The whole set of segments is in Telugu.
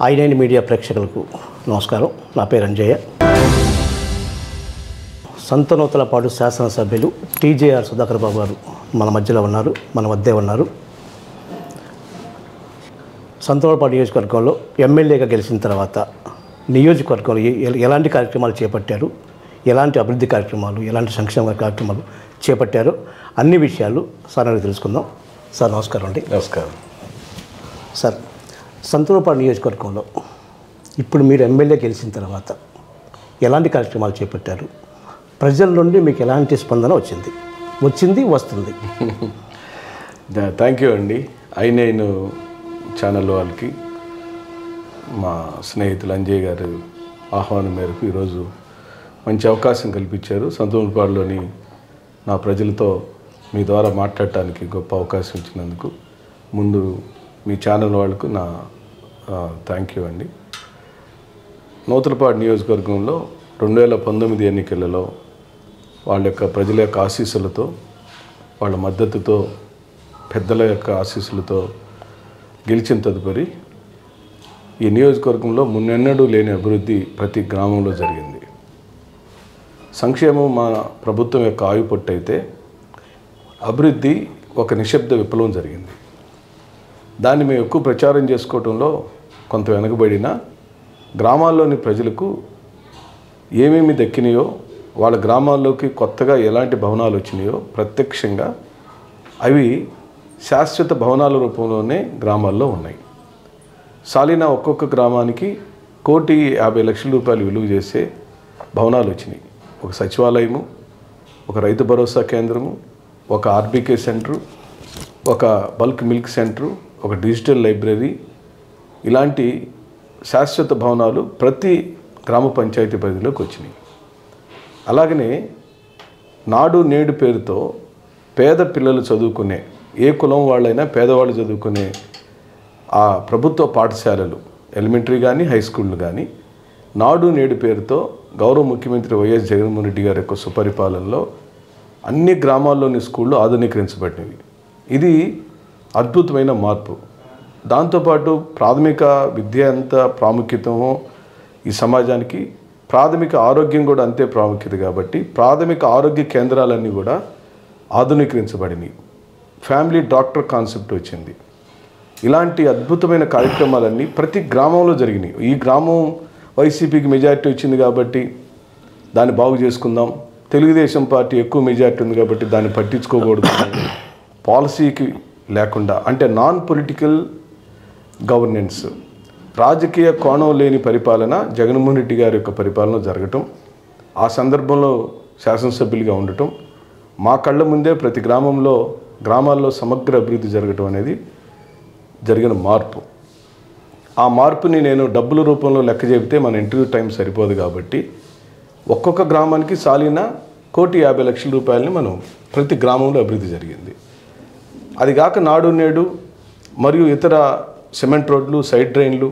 ఐనైన్ మీడియా ప్రేక్షకులకు నమస్కారం నా పేరు అంజయ్య సంతనూతలపాడు శాసనసభ్యులు టీజేఆర్ సుధాకర్ బాబు గారు మన మధ్యలో ఉన్నారు మన వద్దే ఉన్నారు సంతనూతలపాడు నియోజకవర్గంలో ఎమ్మెల్యేగా గెలిచిన తర్వాత నియోజకవర్గంలో ఎ- ఎ- ఎలాంటి కార్యక్రమాలు చేపట్టారు ఎలాంటి అభివృద్ధి కార్యక్రమాలు ఎలాంటి సంక్షేమ కార్యక్రమాలు చేపట్టారు అన్ని విషయాలు సార్ అడిగి తెలుసుకుందాం సార్ నమస్కారం అండి నమస్కారం సార్ సంతూరపాడు నియోజకవర్గంలో ఇప్పుడు మీరు ఎమ్మెల్యే గెలిచిన తర్వాత ఎలాంటి కార్యక్రమాలు చేపట్టారు ప్రజల నుండి మీకు ఎలాంటి స్పందన వచ్చింది వచ్చింది వస్తుంది థ్యాంక్ యూ అండి ఐ నైన్ ఛానల్ వాళ్ళకి మా స్నేహితులు అంజయ్ గారు ఆహ్వానం మేరకు ఈరోజు మంచి అవకాశం కల్పించారు సంతూర్పాడులోని నా ప్రజలతో మీ ద్వారా మాట్లాడటానికి గొప్ప అవకాశం ఇచ్చినందుకు ముందు మీ ఛానల్ వాళ్ళకు నా థ్యాంక్ యూ అండి నూతలపాడు నియోజకవర్గంలో రెండు వేల పంతొమ్మిది ఎన్నికలలో వాళ్ళ యొక్క ప్రజల యొక్క ఆశీస్సులతో వాళ్ళ మద్దతుతో పెద్దల యొక్క ఆశీస్సులతో గెలిచిన తదుపరి ఈ నియోజకవర్గంలో మున్నెన్నడూ లేని అభివృద్ధి ప్రతి గ్రామంలో జరిగింది సంక్షేమం మా ప్రభుత్వం యొక్క ఆయుపట్టు అయితే అభివృద్ధి ఒక నిశ్శబ్ద విప్లవం జరిగింది దాన్ని మేము ఎక్కువ ప్రచారం చేసుకోవడంలో కొంత వెనకబడిన గ్రామాల్లోని ప్రజలకు ఏమేమి దక్కినాయో వాళ్ళ గ్రామాల్లోకి కొత్తగా ఎలాంటి భవనాలు వచ్చినాయో ప్రత్యక్షంగా అవి శాశ్వత భవనాల రూపంలోనే గ్రామాల్లో ఉన్నాయి సాలినా ఒక్కొక్క గ్రామానికి కోటి యాభై లక్షల రూపాయలు విలువ చేసే భవనాలు వచ్చినాయి ఒక సచివాలయము ఒక రైతు భరోసా కేంద్రము ఒక ఆర్బీకే సెంటరు ఒక బల్క్ మిల్క్ సెంటరు ఒక డిజిటల్ లైబ్రరీ ఇలాంటి శాశ్వత భవనాలు ప్రతి గ్రామ పంచాయతీ పరిధిలోకి వచ్చినాయి అలాగనే నాడు నేడు పేరుతో పేద పిల్లలు చదువుకునే ఏ కులం వాళ్ళైనా పేదవాళ్ళు చదువుకునే ఆ ప్రభుత్వ పాఠశాలలు ఎలిమెంటరీ కానీ హై స్కూళ్ళు కానీ నాడు నేడు పేరుతో గౌరవ ముఖ్యమంత్రి వైఎస్ జగన్మోహన్ రెడ్డి గారి యొక్క సుపరిపాలనలో అన్ని గ్రామాల్లోని స్కూళ్ళు ఆధునీకరించబడినవి ఇది అద్భుతమైన మార్పు దాంతోపాటు ప్రాథమిక విద్య ఎంత ప్రాముఖ్యతమో ఈ సమాజానికి ప్రాథమిక ఆరోగ్యం కూడా అంతే ప్రాముఖ్యత కాబట్టి ప్రాథమిక ఆరోగ్య కేంద్రాలన్నీ కూడా ఆధునీకరించబడినాయి ఫ్యామిలీ డాక్టర్ కాన్సెప్ట్ వచ్చింది ఇలాంటి అద్భుతమైన కార్యక్రమాలన్నీ ప్రతి గ్రామంలో జరిగినాయి ఈ గ్రామం వైసీపీకి మెజారిటీ వచ్చింది కాబట్టి దాన్ని బాగు చేసుకుందాం తెలుగుదేశం పార్టీ ఎక్కువ మెజారిటీ ఉంది కాబట్టి దాన్ని పట్టించుకోకూడదు పాలసీకి లేకుండా అంటే నాన్ పొలిటికల్ గవర్నెన్స్ రాజకీయ కోణం లేని పరిపాలన జగన్మోహన్ రెడ్డి గారి యొక్క పరిపాలన జరగటం ఆ సందర్భంలో శాసనసభ్యులుగా ఉండటం మా కళ్ళ ముందే ప్రతి గ్రామంలో గ్రామాల్లో సమగ్ర అభివృద్ధి జరగటం అనేది జరిగిన మార్పు ఆ మార్పుని నేను డబ్బుల రూపంలో లెక్క చెబితే మన ఇంటర్వ్యూ టైం సరిపోదు కాబట్టి ఒక్కొక్క గ్రామానికి సాలిన కోటి యాభై లక్షల రూపాయలని మనం ప్రతి గ్రామంలో అభివృద్ధి జరిగింది అది కాక నాడు నేడు మరియు ఇతర సిమెంట్ రోడ్లు సైడ్ డ్రైన్లు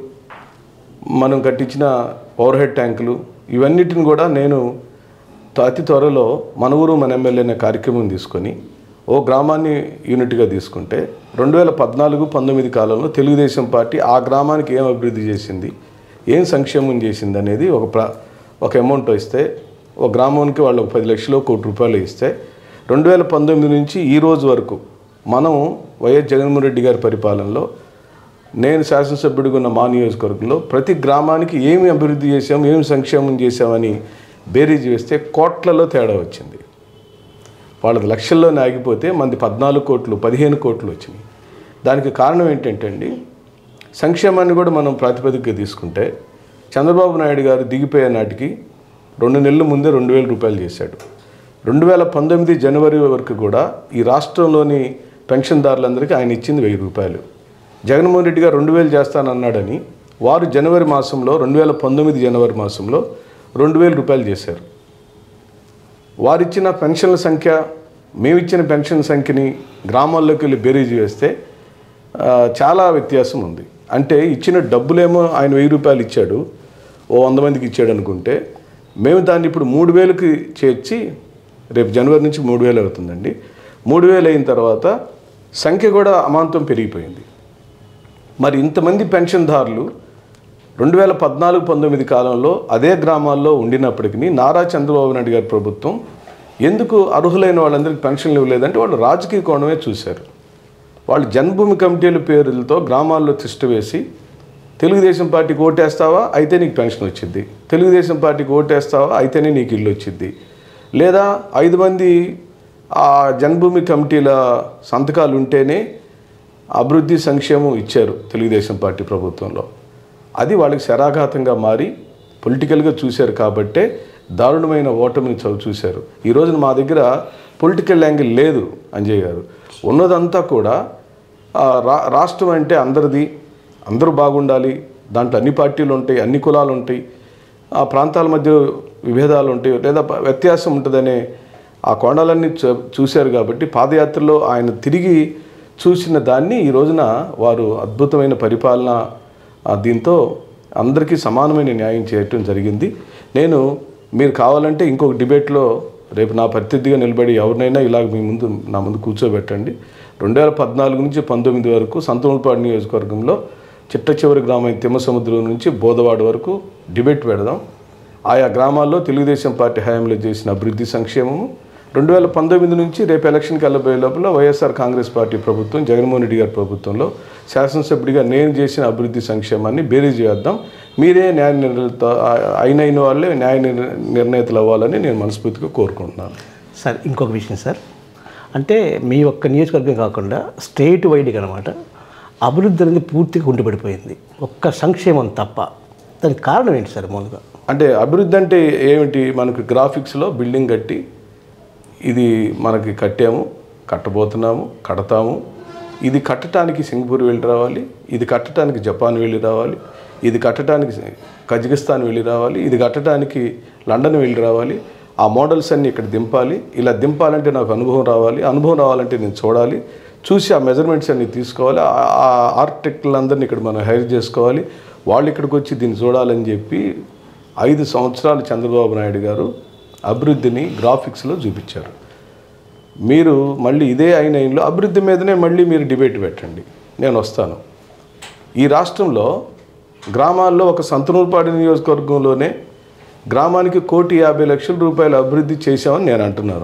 మనం కట్టించిన ఓవర్ హెడ్ ట్యాంకులు ఇవన్నిటిని కూడా నేను త- అతి త్వరలో మన ఊరు మన ఎమ్మెల్యే అనే కార్యక్రమం తీసుకొని ఓ గ్రామాన్ని యూనిట్గా తీసుకుంటే రెండు వేల పద్నాలుగు పంతొమ్మిది కాలంలో తెలుగుదేశం పార్టీ ఆ గ్రామానికి ఏం అభివృద్ధి చేసింది ఏం సంక్షేమం చేసింది అనేది ఒక ప్ర ఒక అమౌంట్ ఇస్తే ఒక గ్రామానికి వాళ్ళు ఒక పది లక్షలు కోటి రూపాయలు ఇస్తే రెండు వేల పంతొమ్మిది నుంచి ఈ రోజు వరకు మనం వైఎస్ జగన్మోహన్ రెడ్డి గారి పరిపాలనలో నేను శాసనసభ్యుడిగా ఉన్న మా నియోజకవర్గంలో ప్రతి గ్రామానికి ఏమి అభివృద్ధి చేశాం ఏమి సంక్షేమం చేశామని బేరీజ్ వేస్తే కోట్లలో తేడా వచ్చింది వాళ్ళది లక్షల్లోనే ఆగిపోతే మంది పద్నాలుగు కోట్లు పదిహేను కోట్లు వచ్చినాయి దానికి కారణం ఏంటంటే అండి సంక్షేమాన్ని కూడా మనం ప్రాతిపదికగా తీసుకుంటే చంద్రబాబు నాయుడు గారు దిగిపోయే నాటికి రెండు నెలల ముందే రెండు వేల రూపాయలు చేశాడు రెండు వేల పంతొమ్మిది జనవరి వరకు కూడా ఈ రాష్ట్రంలోని పెన్షన్దారులందరికీ ఆయన ఇచ్చింది వెయ్యి రూపాయలు జగన్మోహన్ రెడ్డి గారు రెండు వేలు చేస్తానన్నాడని వారు జనవరి మాసంలో రెండు వేల పంతొమ్మిది జనవరి మాసంలో రెండు వేల రూపాయలు చేశారు వారిచ్చిన పెన్షన్ల సంఖ్య మేమిచ్చిన పెన్షన్ సంఖ్యని గ్రామాల్లోకి వెళ్ళి బేరీజ్ వేస్తే ఆ, చాలా వ్యత్యాసం ఉంది అంటే ఇచ్చిన డబ్బులేమో ఆయన వెయ్యి రూపాయలు ఇచ్చాడు ఓ వంద మందికి ఇచ్చాడు అనుకుంటే మేము దాన్ని ఇప్పుడు మూడు వేలకి చేర్చి రేపు జనవరి నుంచి మూడు వేలు అవుతుందండి మూడు వేలు అయిన తర్వాత సంఖ్య కూడా అమాంతం పెరిగిపోయింది మరి ఇంతమంది పెన్షన్దారులు రెండు వేల పద్నాలుగు పంతొమ్మిది కాలంలో అదే గ్రామాల్లో ఉండినప్పటికీ నారా చంద్రబాబు నాయుడు గారి ప్రభుత్వం ఎందుకు అర్హులైన వాళ్ళందరికీ పెన్షన్లు ఇవ్వలేదంటే వాళ్ళు రాజకీయ కోణమే చూశారు వాళ్ళు జన్మభూమి కమిటీల పేర్లతో గ్రామాల్లో తిష్ట వేసి తెలుగుదేశం పార్టీకి ఓటేస్తావా అయితే నీకు పెన్షన్ వచ్చింది తెలుగుదేశం పార్టీకి ఓటేస్తావా అయితేనే నీకు ఇల్లు వచ్చింది లేదా ఐదు మంది ఆ జన్మభూమి కమిటీల సంతకాలు ఉంటేనే అభివృద్ధి సంక్షేమం ఇచ్చారు తెలుగుదేశం పార్టీ ప్రభుత్వంలో అది వాళ్ళకి శరాఘాతంగా మారి పొలిటికల్గా చూశారు కాబట్టే దారుణమైన ఓటమిని చవి చూశారు ఈ రోజున మా దగ్గర పొలిటికల్ యాంగిల్ లేదు అంజయ్ గారు ఉన్నదంతా కూడా ఆ, రా రాష్ట్రం అంటే అందరిది అందరూ బాగుండాలి దాంట్లో అన్ని పార్టీలు ఉంటాయి అన్ని కులాలు ఉంటాయి ఆ ప్రాంతాల మధ్య విభేదాలు ఉంటాయి లేదా ప- వ్యత్యాసం ఉంటుందనే ఆ కోణాలన్నీ చూ- చూశారు కాబట్టి పాదయాత్రలో ఆయన తిరిగి చూసిన దాన్ని ఈ రోజున వారు అద్భుతమైన పరిపాలన ఆ, దీంతో అందరికీ సమానమైన న్యాయం చేయటం జరిగింది నేను మీరు కావాలంటే ఇంకొక డిబేట్లో రేపు నా ప్రత్యర్థిగా నిలబడి ఎవరినైనా ఇలాగ మీ ముందు నా ముందు కూర్చోబెట్టండి రెండు వేల పద్నాలుగు నుంచి పంతొమ్మిది వరకు సంతోల్పాడు నియోజకవర్గంలో చిట్ట చివరి గ్రామం తిమ్మసముద్రం నుంచి బోధవాడ వరకు డిబేట్ పెడదాం ఆయా గ్రామాల్లో తెలుగుదేశం పార్టీ హయాంలో చేసిన అభివృద్ధి సంక్షేమము రెండు వేల పంతొమ్మిది నుంచి రేపు ఎలక్షన్కి వెళ్ళబోయే లోపల వైఎస్ఆర్ కాంగ్రెస్ పార్టీ ప్రభుత్వం జగన్మోహన్ రెడ్డి గారి ప్రభుత్వంలో శాసనసభ్యుడిగా నేను చేసిన అభివృద్ధి సంక్షేమాన్ని బేరీజ్ చేద్దాం మీరే న్యాయ నిర్ణేత అయిన అయిన వాళ్ళే న్యాయ నిర్- నిర్ణేతలు అవ్వాలని నేను మనస్ఫూర్తిగా కోరుకుంటున్నాను సార్ ఇంకొక విషయం సార్ అంటే మీ ఒక్క నియోజకవర్గం కాకుండా స్టేట్ వైడ్గా అనమాట అభివృద్ధి అనేది పూర్తిగా ఉండిపడిపోయింది ఒక్క సంక్షేమం తప్ప దానికి కారణం ఏంటి సార్ ముందుగా అంటే అభివృద్ధి అంటే ఏమిటి మనకు గ్రాఫిక్స్లో బిల్డింగ్ కట్టి ఇది మనకి కట్టాము కట్టబోతున్నాము కడతాము ఇది కట్టడానికి సింగపూర్ వెళ్ళి రావాలి ఇది కట్టడానికి జపాన్ వెళ్ళి రావాలి ఇది కట్టడానికి కజకిస్తాన్ వెళ్ళి రావాలి ఇది కట్టడానికి లండన్ వెళ్ళి రావాలి ఆ మోడల్స్ అన్ని ఇక్కడ దింపాలి ఇలా దింపాలంటే నాకు అనుభవం రావాలి అనుభవం రావాలంటే నేను చూడాలి చూసి ఆ మెజర్మెంట్స్ అన్ని తీసుకోవాలి ఆ- ఆ ఆర్కిటెక్టులందరినీ ఇక్కడ మనం హైర్ చేసుకోవాలి వాళ్ళు ఇక్కడికి వచ్చి దీన్ని చూడాలని చెప్పి ఐదు సంవత్సరాలు చంద్రబాబు నాయుడు గారు అభివృద్ధిని గ్రాఫిక్స్లో చూపించారు మీరు మళ్ళీ ఇదే అయినలో అభివృద్ధి మీదనే మళ్ళీ మీరు డిబేట్ పెట్టండి నేను వస్తాను ఈ రాష్ట్రంలో గ్రామాల్లో ఒక సంతనూరుపాడు నియోజకవర్గంలోనే గ్రామానికి కోటి యాభై లక్షల రూపాయల అభివృద్ధి చేశామని నేను అంటున్నాను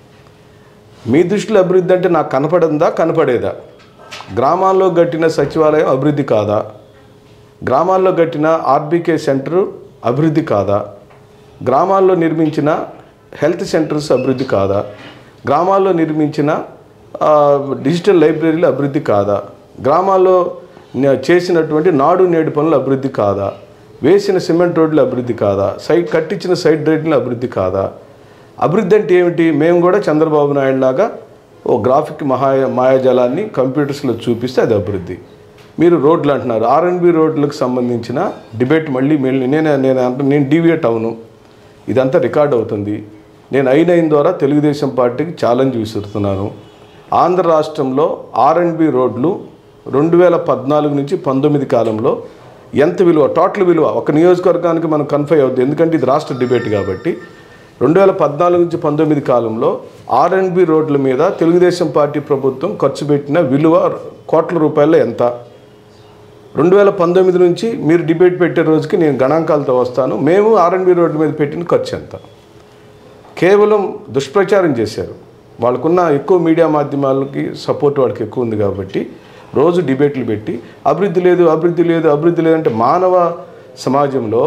మీ దృష్టిలో అభివృద్ధి అంటే నాకు కనపడిందా కనపడేదా గ్రామాల్లో కట్టిన సచివాలయం అభివృద్ధి కాదా గ్రామాల్లో కట్టిన ఆర్బీకే సెంటర్ అభివృద్ధి కాదా గ్రామాల్లో నిర్మించిన హెల్త్ సెంటర్స్ అభివృద్ధి కాదా గ్రామాల్లో నిర్మించిన ఆ, డిజిటల్ లైబ్రరీలు అభివృద్ధి కాదా గ్రామాల్లో న- చేసినటువంటి నాడు నేడు పనులు అభివృద్ధి కాదా వేసిన సిమెంట్ రోడ్లు అభివృద్ధి కాదా సైట్ కట్టించిన సైడ్ రేట్లు అభివృద్ధి కాదా అభివృద్ధి అంటే ఏమిటి మేము కూడా చంద్రబాబు నాయుడు లాగా ఓ గ్రాఫిక్ మహా మాయాజాలాన్ని కంప్యూటర్స్లో చూపిస్తే అది అభివృద్ధి మీరు రోడ్లు అంటున్నారు ఆర్ఎన్బి రోడ్లకు సంబంధించిన డిబేట్ మళ్ళీ మళ్ళీ నేను నేను అంట నేను డీవియేట్ అవును ఇదంతా రికార్డ్ అవుతుంది నేను అయినైన్ ద్వారా తెలుగుదేశం పార్టీకి ఛాలెంజ్ విసురుతున్నాను ఆంధ్ర రాష్ట్రంలో ఆర్ఎన్బి రోడ్లు రెండు వేల పద్నాలుగు నుంచి పంతొమ్మిది కాలంలో ఎంత విలువ టోటల్ విలువ ఒక నియోజకవర్గానికి మనం కన్ఫై అవుతుంది ఎందుకంటే ఇది రాష్ట్ర డిబేట్ కాబట్టి రెండు వేల పద్నాలుగు నుంచి పంతొమ్మిది కాలంలో ఆర్ఎన్బి రోడ్ల మీద తెలుగుదేశం పార్టీ ప్రభుత్వం ఖర్చు పెట్టిన విలువ కోట్ల రూపాయల్లో ఎంత రెండు వేల పంతొమ్మిది నుంచి మీరు డిబేట్ పెట్టే రోజుకి నేను గణాంకాలతో వస్తాను మేము ఆర్ఎన్బి రోడ్డు మీద పెట్టిన ఖర్చు ఎంత కేవలం దుష్ప్రచారం చేశారు వాళ్ళకున్న ఎక్కువ మీడియా మాధ్యమాలకి సపోర్ట్ వాళ్ళకి ఎక్కువ ఉంది కాబట్టి రోజు డిబేట్లు పెట్టి అభివృద్ధి లేదు అభివృద్ధి లేదు అభివృద్ధి లేదంటే మానవ సమాజంలో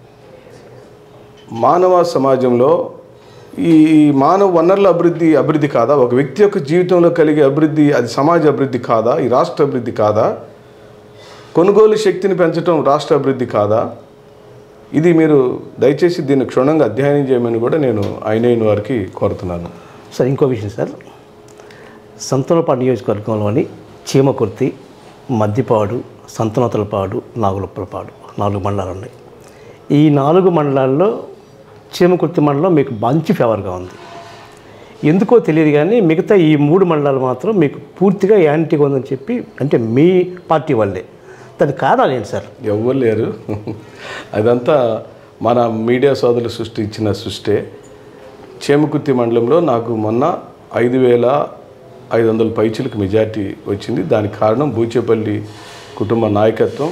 మానవ సమాజంలో ఈ ఈ మానవ వనరుల అభివృద్ధి అభివృద్ధి కాదా ఒక వ్యక్తి యొక్క జీవితంలో కలిగే అభివృద్ధి అది సమాజ అభివృద్ధి కాదా ఈ రాష్ట్ర అభివృద్ధి కాదా కొనుగోలు శక్తిని పెంచడం రాష్ట్ర అభివృద్ధి కాదా ఇది మీరు దయచేసి దీన్ని క్షుణ్ణంగా అధ్యయనం చేయమని కూడా నేను అయిన వారికి కోరుతున్నాను సార్ ఇంకో విషయం సార్ సంతనపాడు నియోజకవర్గంలోని చీమకుర్తి మద్దిపాడు సంతనోతలపాడు నాగులప్పలపాడు నాలుగు మండలాలు ఉన్నాయి ఈ నాలుగు మండలాల్లో చీమకుర్తి మండలం మీకు మంచి ఫేవర్గా ఉంది ఎందుకో తెలియదు కానీ మిగతా ఈ మూడు మండలాలు మాత్రం మీకు పూర్తిగా యాంటీగా ఉందని చెప్పి అంటే మీ పార్టీ వాళ్ళే దానికి కారణాలు ఏంటి సార్ ఎవ్వరు లేరు అదంతా మన మీడియా సోదరులు సృష్టించిన సృష్టే చేమకుర్తి మండలంలో నాకు మొన్న ఐదు వేల ఐదు వందల పైచులకు మెజార్టీ వచ్చింది దానికి కారణం బూచేపల్లి కుటుంబ నాయకత్వం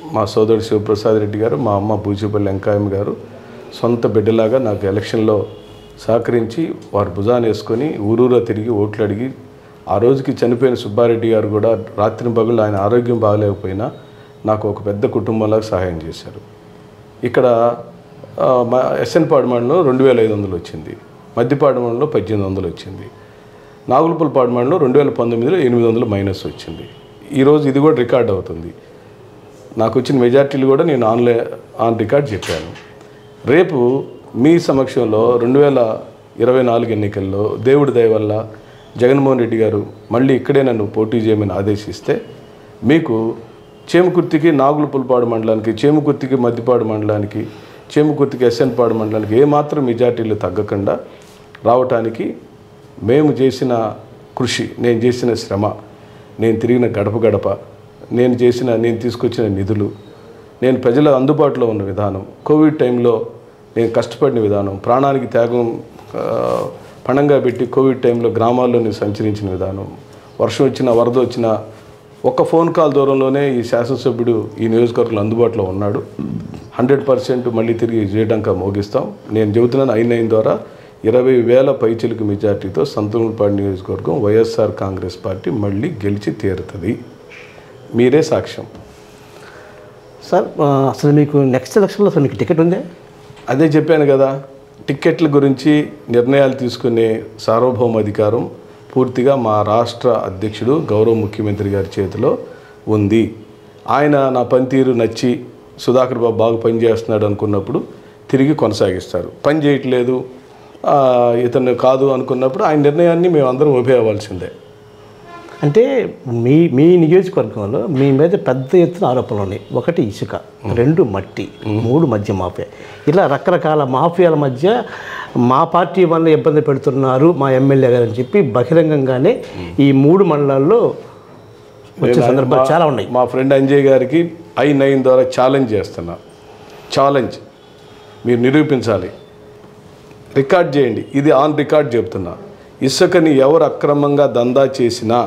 మా సోదరుడు శివప్రసాద్ రెడ్డి గారు మా అమ్మ బూచిపల్లి వెంకాయమ్మ గారు సొంత బిడ్డలాగా నాకు ఎలక్షన్లో సహకరించి వారు భుజాన్ని వేసుకొని ఊరూరా తిరిగి ఓట్లు అడిగి ఆ రోజుకి చనిపోయిన సుబ్బారెడ్డి గారు కూడా రాత్రి పగులు ఆయన ఆరోగ్యం బాగలేకపోయినా నాకు ఒక పెద్ద కుటుంబంలాగా సహాయం చేశారు ఇక్కడ ఆ, మా ఎస్ఎన్ పాడమాడలో రెండు వేల ఐదు వందలు వచ్చింది మధ్యపాడమంలో పద్దెనిమిది వందలు వచ్చింది నాగులపల్లి పాడమాడలో రెండు వేల పంతొమ్మిదిలో ఎనిమిది వందలు మైనస్ వచ్చింది ఈరోజు ఇది కూడా రికార్డ్ అవుతుంది నాకు వచ్చిన మెజార్టీలు కూడా నేను ఆన్లైన్ ఆన్ రికార్డ్ చెప్పాను రేపు మీ సమక్షంలో రెండు వేల ఇరవై నాలుగు ఎన్నికల్లో దేవుడి దయ వల్ల జగన్మోహన్ రెడ్డి గారు మళ్ళీ ఇక్కడే నన్ను పోటీ చేయమని ఆదేశిస్తే మీకు చేమకుర్తికి నాగులపులపాడు మండలానికి చేమకుర్తికి మద్దిపాడు మండలానికి చేమకుర్తికి ఎస్ఎన్పాడు మండలానికి ఏమాత్రం మెజార్టీలు తగ్గకుండా రావటానికి మేము చేసిన కృషి నేను చేసిన శ్రమ నేను తిరిగిన గడప గడప నేను చేసిన నేను తీసుకొచ్చిన నిధులు నేను ప్రజల అందుబాటులో ఉన్న విధానం కోవిడ్ టైంలో నేను కష్టపడిన విధానం ప్రాణానికి త్యాగం ఆ, పణంగా పెట్టి కోవిడ్ టైంలో గ్రామాల్లో నేను సంచరించిన విధానం వర్షం వచ్చినా వరద వచ్చినా ఒక్క ఫోన్ కాల్ దూరంలోనే ఈ శాసనసభ్యుడు ఈ నియోజకవర్గంలో అందుబాటులో ఉన్నాడు హండ్రెడ్ పర్సెంట్ మళ్ళీ తిరిగి చేయడానికి మోగిస్తాం నేను చెబుతున్నాను ఐ నైన్ ద్వారా ఇరవై వేల పైచిలుకు మెజార్టీతో సంతూరుపాడు నియోజకవర్గం వైఎస్ఆర్ కాంగ్రెస్ పార్టీ మళ్ళీ గెలిచి తీరుతుంది మీరే సాక్ష్యం సార్ ఆ, అసలు మీకు నెక్స్ట్ ఎలక్షన్లో అసలు మీకు టికెట్ ఉందే అదే చెప్పాను కదా టిక్కెట్ల గురించి నిర్ణయాలు తీసుకునే సార్వభౌమ అధికారం పూర్తిగా మా రాష్ట్ర అధ్యక్షుడు గౌరవ ముఖ్యమంత్రి గారి చేతిలో ఉంది ఆయన నా పనితీరు నచ్చి సుధాకర్ బాబు బాగా పనిచేస్తున్నాడు అనుకున్నప్పుడు తిరిగి కొనసాగిస్తారు పని చేయట్లేదు ఆ, ఇతను కాదు అనుకున్నప్పుడు ఆయన నిర్ణయాన్ని మేము అందరం ఉపయోగవలసిందే అంటే మీ మీ నియోజకవర్గంలో మీ మీద పెద్ద ఎత్తున ఆరోపణలు ఉన్నాయి ఒకటి ఇసుక రెండు మట్టి మూడు మధ్య మాఫియా ఇలా రకరకాల మాఫియాల మధ్య మా పార్టీ వల్ల ఇబ్బంది పెడుతున్నారు మా ఎమ్మెల్యే గారు అని చెప్పి బహిరంగంగానే ఈ మూడు మండలాల్లో వచ్చే సందర్భాలు చాలా ఉన్నాయి మా ఫ్రెండ్ అంజయ్ గారికి ఐ నైన్ ద్వారా ఛాలెంజ్ చేస్తున్నా ఛాలెంజ్ మీరు నిరూపించాలి రికార్డ్ చేయండి ఇది ఆన్ రికార్డ్ చెప్తున్నా ఇసుకని ఎవరు అక్రమంగా దందా చేసినా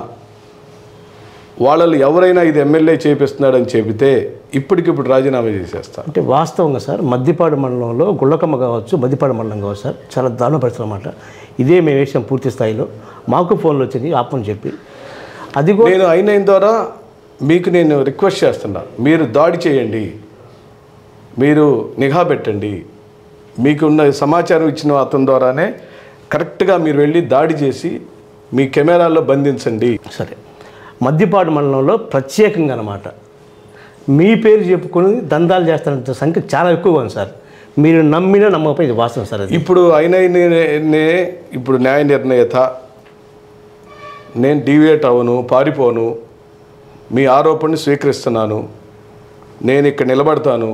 వాళ్ళలో ఎవరైనా ఇది ఎమ్మెల్యే చేపిస్తున్నాడని చెబితే ఇప్పటికిప్పుడు రాజీనామా చేసేస్తా అంటే వాస్తవంగా సార్ మద్దిపాడు మండలంలో గుళ్ళకమ్మ కావచ్చు మద్దిపాడు మండలం కావచ్చు సార్ చాలా దారుణ పరిస్థితులు అన్నమాట ఇదే మేము వేసాం పూర్తి స్థాయిలో మాకు ఫోన్లు వచ్చింది ఆపని చెప్పి అది కూడా నేను ఐ నైన్ ద్వారా మీకు నేను రిక్వెస్ట్ చేస్తున్నా మీరు దాడి చేయండి మీరు నిఘా పెట్టండి మీకున్న సమాచారం ఇచ్చిన అతని ద్వారానే కరెక్ట్గా మీరు వెళ్ళి దాడి చేసి మీ కెమెరాల్లో బంధించండి సరే మద్దిపాడు మండలంలో ప్రత్యేకంగా అనమాట మీ పేరు చెప్పుకొని దందాలు చేస్తున్న సంఖ్య చాలా ఎక్కువగా ఉంది సార్ మీరు నమ్మినా నమ్మకపోయి ఇది వాస్తవం సార్ అది ఇప్పుడు అయిననే ఇప్పుడు న్యాయ నిర్ణయత నేను డివియేట్ అవను పారిపోను మీ ఆరోపణని స్వీకరిస్తున్నాను నేను ఇక్కడ నిలబడతాను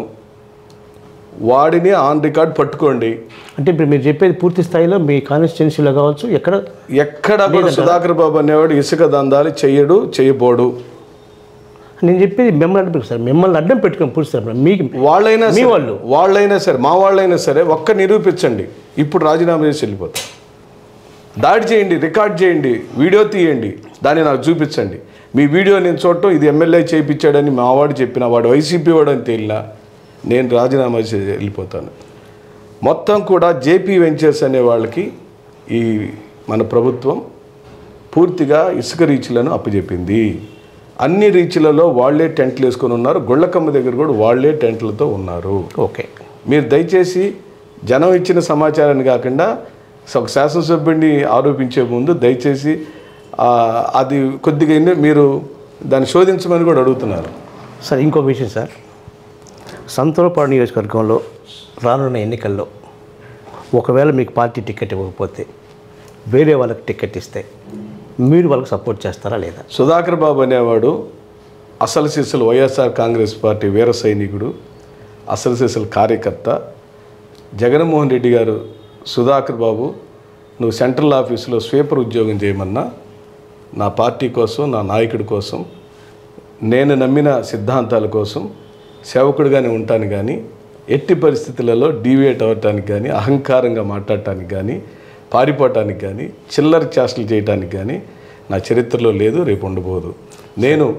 వాడిని ఆన్ రికార్డ్ పట్టుకోండి అంటే ఇప్పుడు మీరు చెప్పేది పూర్తి స్థాయిలో మీ కాన్స్టిట్యున్సీలో కావచ్చు ఎక్కడ ఎక్కడ కూడా సుధాకర్ బాబు అనేవాడు ఇసుక దందాలు చెయ్యడు చేయబోడు నేను చెప్పేది మిమ్మల్ని అడ్డం పెట్టుకో సార్ మిమ్మల్ని అడ్డం పెట్టుకొని పూర్తి స్థాయిలో మీకు వాళ్ళైనా మీ సరే- వాళ్ళు. వాళ్ళైనా సరే మా వాళ్ళైనా సరే ఒక్క నిరూపించండి ఇప్పుడు రాజీనామా చేసి వెళ్ళిపోతాం దాడి చేయండి రికార్డ్ చేయండి వీడియో తీయండి దాన్ని నాకు చూపించండి మీ వీడియో నేను చూడటం ఇది ఎమ్మెల్యే చేయించాడని మా వాడు చెప్పిన వాడు వైసీపీ వాడు అని తేలినా నేను రాజీనామా చేసి వెళ్ళిపోతాను మొత్తం కూడా జేపీ వెంచర్స్ అనే వాళ్ళకి ఈ మన ప్రభుత్వం పూర్తిగా ఇసుక రీచ్లను అప్పచెప్పింది అన్ని రీచ్లలో వాళ్ళే టెంట్లు వేసుకొని ఉన్నారు గుళ్ళకమ్మ దగ్గర కూడా వాళ్ళే టెంట్లతో ఉన్నారు ఓకే మీరు దయచేసి జనం ఇచ్చిన సమాచారాన్ని కాకుండా ఒక శాసనసభ్యుడిని ఆరోపించే ముందు దయచేసి ఆ, అది కొద్దిగా ఎన్ని- మీరు దాన్ని శోధించమని కూడా అడుగుతున్నారు సార్ ఇంకో విషయం సార్ సంతోలపాడు నియోజకవర్గంలో రానున్న ఎన్నికల్లో ఒకవేళ మీకు పార్టీ టికెట్ ఇవ్వకపోతే వేరే వాళ్ళకి టికెట్ ఇస్తే మీరు వాళ్ళకి సపోర్ట్ చేస్తారా లేదా సుధాకర్ బాబు అనేవాడు అసలు సిసలు వైఎస్ఆర్ కాంగ్రెస్ పార్టీ వీర సైనికుడు అసలు సిసలు కార్యకర్త జగన్మోహన్ రెడ్డి గారు సుధాకర్ బాబు నువ్వు సెంట్రల్ ఆఫీసులో స్వీపర్ ఉద్యోగం చేయమన్నా నా పార్టీ కోసం నా నాయకుడి కోసం నేను నమ్మిన సిద్ధాంతాల కోసం సేవకుడిగానే ఉంటాను కానీ ఎట్టి పరిస్థితులలో డీవియేట్ అవ్వటానికి కానీ అహంకారంగా మాట్లాడటానికి కానీ పారిపోవటానికి కానీ చిల్లర చేష్టలు చేయటానికి కానీ నా చరిత్రలో లేదు రేపు ఉండబోదు నేను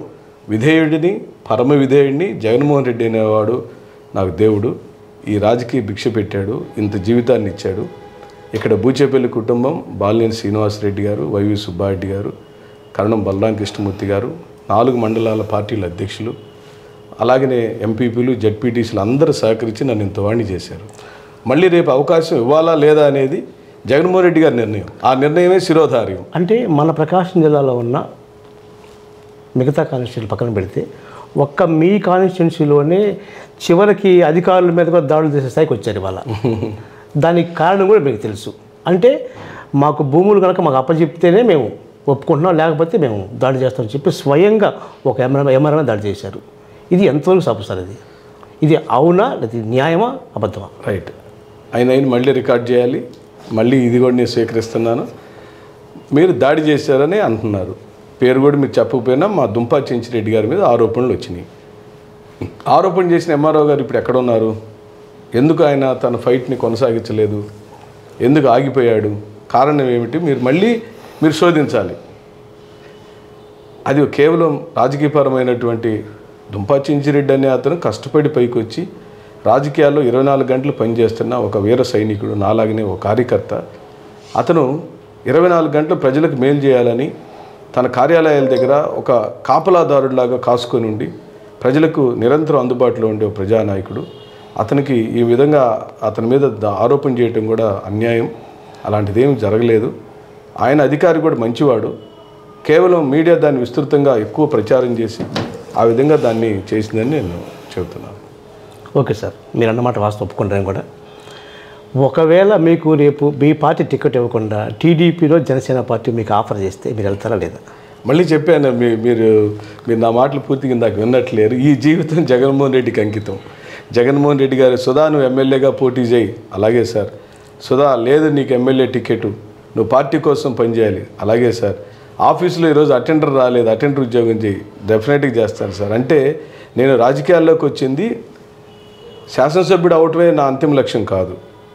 విధేయుడిని పరమ విధేయుడిని జగన్మోహన్ రెడ్డి అనేవాడు నాకు దేవుడు ఈ రాజకీయ భిక్ష పెట్టాడు ఇంత జీవితాన్ని ఇచ్చాడు ఇక్కడ బూచేపల్లి కుటుంబం బాలినేని శ్రీనివాసరెడ్డి గారు వైవి సుబ్బారెడ్డి గారు కరణం బలరాం కృష్ణమూర్తి గారు నాలుగు మండలాల పార్టీల అధ్యక్షులు అలాగనే ఎంపీపీలు జడ్పీటీసీలు అందరూ సహకరించి నన్ను ఇంత వాణ్ణి చేశారు మళ్ళీ రేపు అవకాశం ఇవ్వాలా లేదా అనేది జగన్మోహన్ రెడ్డి గారి నిర్ణయం ఆ నిర్ణయమే శిరోధార్యం అంటే మన ప్రకాశం జిల్లాలో ఉన్న మిగతా కాన్స్టిట్యూన్సీలు పక్కన పెడితే ఒక్క మీ కాన్స్టిట్యున్సీలోనే చివరికి అధికారుల మీద కూడా దాడులు చేసే స్థాయికి వచ్చారు ఇవాళ దానికి కారణం కూడా మీకు తెలుసు అంటే మాకు భూములు కనుక మాకు అప్పచెప్తేనే మేము ఒప్పుకుంటున్నాం లేకపోతే మేము దాడి చేస్తామని చెప్పి స్వయంగా ఒక ఎమర ఎమరమే దాడి చేశారు ఇది ఎంతవరకు సభ సార్ ఇది ఇది అవునా లేదా ఇది న్యాయమా అబద్ధమా రైట్ ఆయన అయిన మళ్ళీ రికార్డ్ చేయాలి మళ్ళీ ఇది కూడా నేను స్వీకరిస్తున్నాను మీరు దాడి చేశారని అంటున్నారు పేరు కూడా మీరు చెప్పకపోయినా మా దుంపా చెంచిరెడ్డి గారి మీద ఆరోపణలు వచ్చినాయి ఆరోపణ చేసిన ఎంఆర్ఓ గారు ఇప్పుడు ఎక్కడ ఉన్నారు ఎందుకు ఆయన తన ఫైట్ని కొనసాగించలేదు ఎందుకు ఆగిపోయాడు కారణం ఏమిటి మీరు మళ్ళీ మీరు శోధించాలి అది కేవలం రాజకీయపరమైనటువంటి దుంపా చెంచిరెడ్డి అనే అతను కష్టపడి పైకి వచ్చి రాజకీయాల్లో ఇరవై నాలుగు గంటలు పనిచేస్తున్న ఒక వీర సైనికుడు నాలాగనే ఒక కార్యకర్త అతను ఇరవై నాలుగు గంటలు ప్రజలకు మేలు చేయాలని తన కార్యాలయాల దగ్గర ఒక కాపలాదారుడిలాగా కాసుకొని ఉండి ప్రజలకు నిరంతరం అందుబాటులో ఉండే ఒక ప్రజానాయకుడు అతనికి ఈ విధంగా అతని మీద ద- ఆరోపణ చేయటం కూడా అన్యాయం అలాంటిదేమీ జరగలేదు ఆయన అధికారి కూడా మంచివాడు కేవలం మీడియా దాన్ని విస్తృతంగా ఎక్కువ ప్రచారం చేసి ఆ విధంగా దాన్ని చేసిందని నేను చెబుతున్నాను ఓకే సార్ మీరు అన్నమాట వాస్తవం ఒప్పుకుంటాను కూడా ఒకవేళ మీకు రేపు మీ పార్టీ టికెట్ ఇవ్వకుండా టీడీపీలో జనసేన పార్టీ మీకు ఆఫర్ చేస్తే మీరు వెళ్తారా లేదా మళ్ళీ చెప్పాను మీ మీరు మీరు నా మాటలు పూర్తిగా ఇందాక విన్నట్లేరు ఈ జీవితం జగన్మోహన్ రెడ్డికి అంకితం జగన్మోహన్ రెడ్డి గారు సుధా నువ్వు ఎమ్మెల్యేగా పోటీ చేయి అలాగే సార్ సుధా లేదు నీకు ఎమ్మెల్యే టికెట్ నువ్వు పార్టీ కోసం పనిచేయాలి అలాగే సార్ ఆఫీసులో ఈరోజు అటెండర్ రాలేదు అటెండర్ ఉద్యోగం చేయి డెఫినెట్గా చేస్తాను సార్ అంటే నేను రాజకీయాల్లోకి వచ్చింది శాసనసభ్యుడు అవటమే నా అంతిమ లక్ష్యం కాదు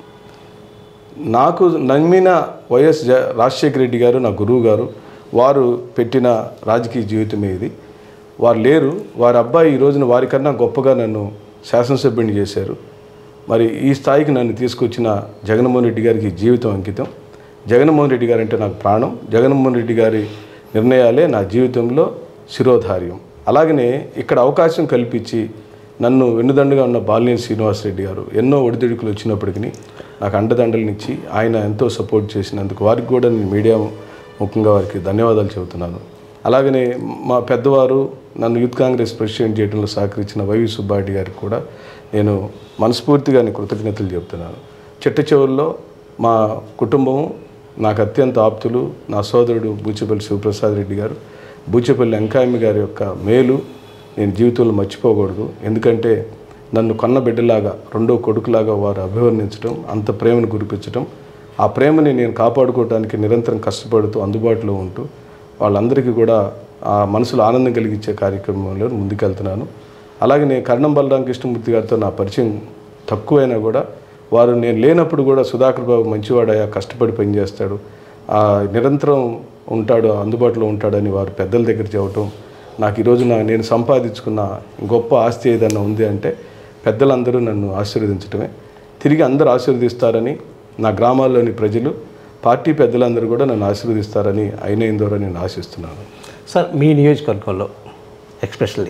నాకు నమ్మిన వైఎస్ జ రాజశేఖర రెడ్డి గారు నా గురువు గారు వారు పెట్టిన రాజకీయ జీవితమే ఇది వారు లేరు వారి అబ్బాయి ఈ రోజున వారికన్నా గొప్పగా నన్ను శాసనసభ్యుడిని చేశారు మరి ఈ స్థాయికి నన్ను తీసుకొచ్చిన జగన్మోహన్ రెడ్డి గారికి ఈ జీవితం అంకితం జగన్మోహన్ రెడ్డి గారు అంటే నాకు ప్రాణం జగన్మోహన్ రెడ్డి గారి నిర్ణయాలే నా జీవితంలో శిరోధార్యం అలాగనే ఇక్కడ అవకాశం కల్పించి నన్ను వెన్నుదండుగా ఉన్న బాలినేని శ్రీనివాసరెడ్డి గారు ఎన్నో ఒడిదుడుకులు వచ్చినప్పటికీ నాకు అండదండలనిచ్చి ఆయన ఎంతో సపోర్ట్ చేసినందుకు వారికి కూడా నేను మీడియా ముఖ్యంగా వారికి ధన్యవాదాలు చెబుతున్నాను అలాగనే మా పెద్దవారు నన్ను యూత్ కాంగ్రెస్ ప్రెసిడెంట్ చేయడంలో సహకరించిన వైవి సుబ్బారెడ్డి గారికి కూడా నేను మనస్ఫూర్తిగా నేను కృతజ్ఞతలు చెబుతున్నాను చిట్ట చివరిలో మా కుటుంబము నాకు అత్యంత ఆప్తులు నా సోదరుడు బూచిపల్లి శివప్రసాద్ రెడ్డి గారు బూచిపల్లి వెంకాయమ్మ గారి యొక్క మేలు నేను జీవితంలో మర్చిపోకూడదు ఎందుకంటే నన్ను కన్న బిడ్డలాగా రెండో కొడుకులాగా వారు అభివర్ణించడం అంత ప్రేమను కురిపించడం ఆ ప్రేమని నేను కాపాడుకోవడానికి నిరంతరం కష్టపడుతూ అందుబాటులో ఉంటూ వాళ్ళందరికీ కూడా ఆ మనసులో ఆనందం కలిగించే కార్యక్రమంలో ముందుకెళ్తున్నాను అలాగే నేను కర్ణం బలరాం కృష్ణమూర్తి గారితో నా పరిచయం తక్కువైనా కూడా వారు నేను లేనప్పుడు కూడా సుధాకర్ బాబు మంచివాడయా కష్టపడి పనిచేస్తాడు ఆ నిరంతరం ఉంటాడు అందుబాటులో ఉంటాడని వారు పెద్దల దగ్గర చెప్పటం నాకు ఈ రోజున నేను సంపాదించుకున్న గొప్ప ఆస్తి ఏదన్నా ఉంది అంటే పెద్దలందరూ నన్ను ఆశీర్వదించడమే తిరిగి అందరూ ఆశీర్వదిస్తారని నా గ్రామాల్లోని ప్రజలు పార్టీ పెద్దలందరూ కూడా నన్ను ఆశీర్వదిస్తారని అయిన ద్వారా నేను ఆశిస్తున్నాను సార్ మీ నియోజకవర్గంలో ఎక్స్పెషల్లీ